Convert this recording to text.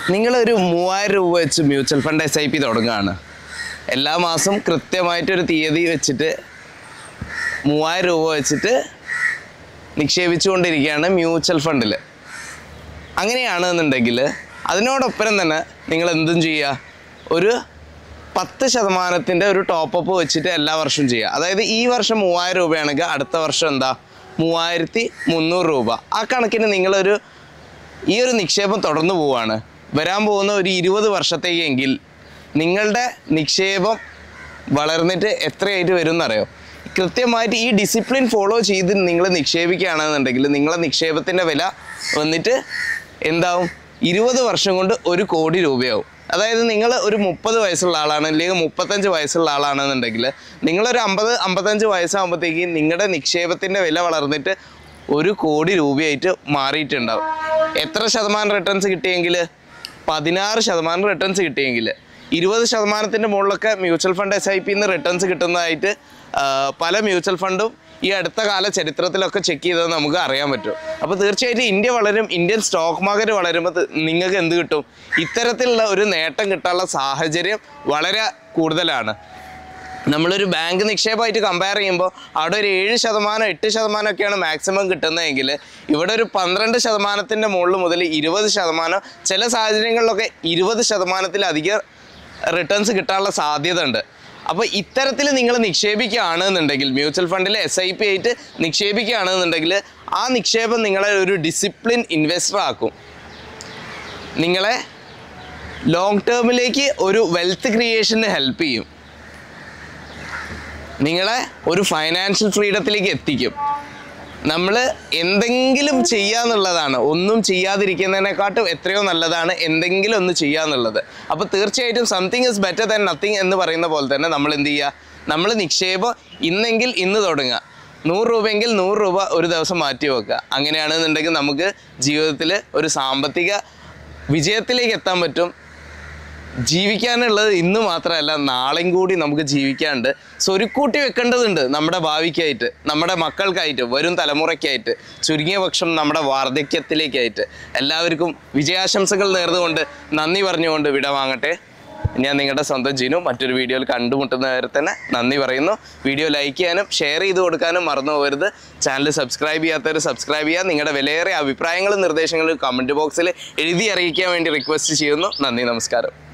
നിങ്ങളൊരു മൂവായിരം രൂപ വെച്ച് mutual fund S I P തുടങ്ങുകയാണ് എല്ലാ മാസം കൃത്യമായിട്ടൊരു തീയതി വെച്ചിട്ട് മൂവായിരം രൂപ വെച്ചിട്ട് നിക്ഷേപിച്ചുകൊണ്ടിരിക്കുകയാണ് മ്യൂച്വൽ ഫണ്ടിൽ അങ്ങനെയാണെന്നുണ്ടെങ്കിൽ അതിനോടൊപ്പം തന്നെ നിങ്ങൾ എന്തും ചെയ്യുക ഒരു പത്ത് ശതമാനത്തിൻ്റെ ഒരു ടോപ്പപ്പ് വെച്ചിട്ട് എല്ലാ വർഷവും ചെയ്യുക അതായത് ഈ വർഷം മൂവായിരം രൂപയാണെങ്കിൽ അടുത്ത വർഷം എന്താ മൂവായിരത്തി മുന്നൂറ് രൂപ ആ കണക്കിന് നിങ്ങളൊരു ഈ ഒരു നിക്ഷേപം തുടർന്നു പോവാണ് വരാൻ പോകുന്ന ഒരു ഇരുപത് വർഷത്തേക്കെങ്കിൽ നിങ്ങളുടെ നിക്ഷേപം വളർന്നിട്ട് എത്രയായിട്ട് വരും എന്നറിയോ കൃത്യമായിട്ട് ഈ ഡിസിപ്ലിൻ ഫോളോ ചെയ്ത് നിങ്ങൾ നിക്ഷേപിക്കുകയാണെന്നുണ്ടെങ്കിൽ നിങ്ങളെ നിക്ഷേപത്തിൻ്റെ വില വന്നിട്ട് എന്താവും ഇരുപത് വർഷം കൊണ്ട് ഒരു കോടി രൂപയാവും അതായത് നിങ്ങൾ ഒരു മുപ്പത് വയസ്സുള്ള ആളാണ് അല്ലെങ്കിൽ മുപ്പത്തഞ്ച് വയസ്സുള്ള ആളാണെന്നുണ്ടെങ്കിൽ നിങ്ങളൊരു അമ്പത് അമ്പത്തഞ്ച് വയസ്സാകുമ്പോഴത്തേക്ക് നിങ്ങളുടെ നിക്ഷേപത്തിൻ്റെ വില വളർന്നിട്ട് ഒരു കോടി രൂപയായിട്ട് മാറിയിട്ടുണ്ടാവും എത്ര ശതമാനം റിട്ടേൺസ് കിട്ടിയെങ്കിൽ പതിനാറ് ശതമാനം റിട്ടേൺസ് കിട്ടിയെങ്കിൽ ഇരുപത് ശതമാനത്തിൻ്റെ മുകളിലൊക്കെ മ്യൂച്വൽ ഫണ്ട് എസ് ഐ പിന്ന് റിട്ടേൺസ് കിട്ടുന്നതായിട്ട് ആ, പല മ്യൂച്വൽ ഫണ്ടും ഈ അടുത്ത കാല ചരിത്രത്തിലൊക്കെ ചെക്ക് ചെയ്തത് നമുക്ക് അറിയാൻ പറ്റും അപ്പോൾ തീർച്ചയായിട്ടും ഇന്ത്യ വളരും ഇന്ത്യൻ സ്റ്റോക്ക് മാർക്കറ്റ് വളരുമ്പോൾ ത് നിങ്ങൾക്ക് എന്ത് കിട്ടും ഇത്തരത്തിലുള്ള ഒരു നേട്ടം കിട്ടാനുള്ള സാഹചര്യം വളരെ കൂടുതലാണ് നമ്മളൊരു ബാങ്ക് നിക്ഷേപമായിട്ട് കമ്പയർ ചെയ്യുമ്പോൾ അവിടെ ഒരു ഏഴ് ശതമാനം എട്ട് ശതമാനം ഒക്കെയാണ് മാക്സിമം കിട്ടുന്നതെങ്കിൽ ഇവിടെ ഒരു പന്ത്രണ്ട് ശതമാനത്തിൻ്റെ മുകളിൽ മുതൽ ഇരുപത് ശതമാനം ചില സാഹചര്യങ്ങളിലൊക്കെ ഇരുപത് ശതമാനത്തിലധികം റിട്ടേൺസ് കിട്ടാനുള്ള സാധ്യത ഉണ്ട് അപ്പോൾ ഇത്തരത്തിൽ നിങ്ങൾ നിക്ഷേപിക്കുകയാണെന്നുണ്ടെങ്കിൽ മ്യൂച്വൽ ഫണ്ടിൽ എസ് ഐ പി ആയിട്ട് നിക്ഷേപിക്കുകയാണെന്നുണ്ടെങ്കിൽ ആ നിക്ഷേപം നിങ്ങളെ ഒരു ഡിസിപ്ലിൻ ഇൻവെസ്റ്റർ ആക്കും നിങ്ങളെ ലോങ് ടേമിലേക്ക് ഒരു വെൽത്ത് ക്രിയേഷന് ഹെൽപ്പ് ചെയ്യും നിങ്ങളെ ഒരു ഫൈനാൻഷ്യൽ ഫ്രീഡത്തിലേക്ക് എത്തിക്കും നമ്മൾ എന്തെങ്കിലും ചെയ്യാന്നുള്ളതാണ് ഒന്നും ചെയ്യാതിരിക്കുന്നതിനെക്കാട്ടും എത്രയോ നല്ലതാണ് എന്തെങ്കിലും ഒന്ന് ചെയ്യാന്നുള്ളത് അപ്പോൾ തീർച്ചയായിട്ടും something is better than nothing എന്ന് പറയുന്ന പോലെ തന്നെ നമ്മൾ എന്ത് ചെയ്യുക നമ്മൾ നിക്ഷേപം ഇന്നെങ്കിൽ ഇന്ന് തുടങ്ങുക നൂറ് രൂപയെങ്കിൽ നൂറ് രൂപ ഒരു ദിവസം മാറ്റി വെക്കുക അങ്ങനെയാണെന്നുണ്ടെങ്കിൽ നമുക്ക് ജീവിതത്തിൽ ഒരു സാമ്പത്തിക വിജയത്തിലേക്ക് എത്താൻ പറ്റും ജീവിക്കാനുള്ളത് ഇന്ന് മാത്രമല്ല നാളെയും കൂടി നമുക്ക് ജീവിക്കാണ്ട് സ്വരുക്കൂട്ടി വെക്കേണ്ടതുണ്ട് നമ്മുടെ ഭാവിക്കായിട്ട് നമ്മുടെ മക്കൾക്കായിട്ട് വരും തലമുറയ്ക്കായിട്ട് ചുരുങ്ങിയ പക്ഷം നമ്മുടെ വാർദ്ധക്യത്തിലേക്കായിട്ട് എല്ലാവർക്കും വിജയാശംസകൾ നേർന്നുകൊണ്ട് നന്ദി പറഞ്ഞുകൊണ്ട് വിട വാങ്ങട്ടെ ഞാൻ നിങ്ങളുടെ സ്വന്തം ജിനു മറ്റൊരു വീഡിയോയിൽ കണ്ടുമുട്ടുന്നവരെ തന്നെ നന്ദി പറയുന്നു വീഡിയോ ലൈക്ക് ചെയ്യാനും ഷെയർ ചെയ്ത് കൊടുക്കാനും മറന്നു പോകരുത് ചാനൽ സബ്സ്ക്രൈബ് ചെയ്യാത്തവർ സബ്സ്ക്രൈബ് ചെയ്യുക നിങ്ങളുടെ വിലയേറിയ അഭിപ്രായങ്ങളും നിർദ്ദേശങ്ങളും കമൻറ്റ് ബോക്സിൽ എഴുതി അറിയിക്കാൻ വേണ്ടി റിക്വസ്റ്റ് ചെയ്യുന്നു നന്ദി നമസ്കാരം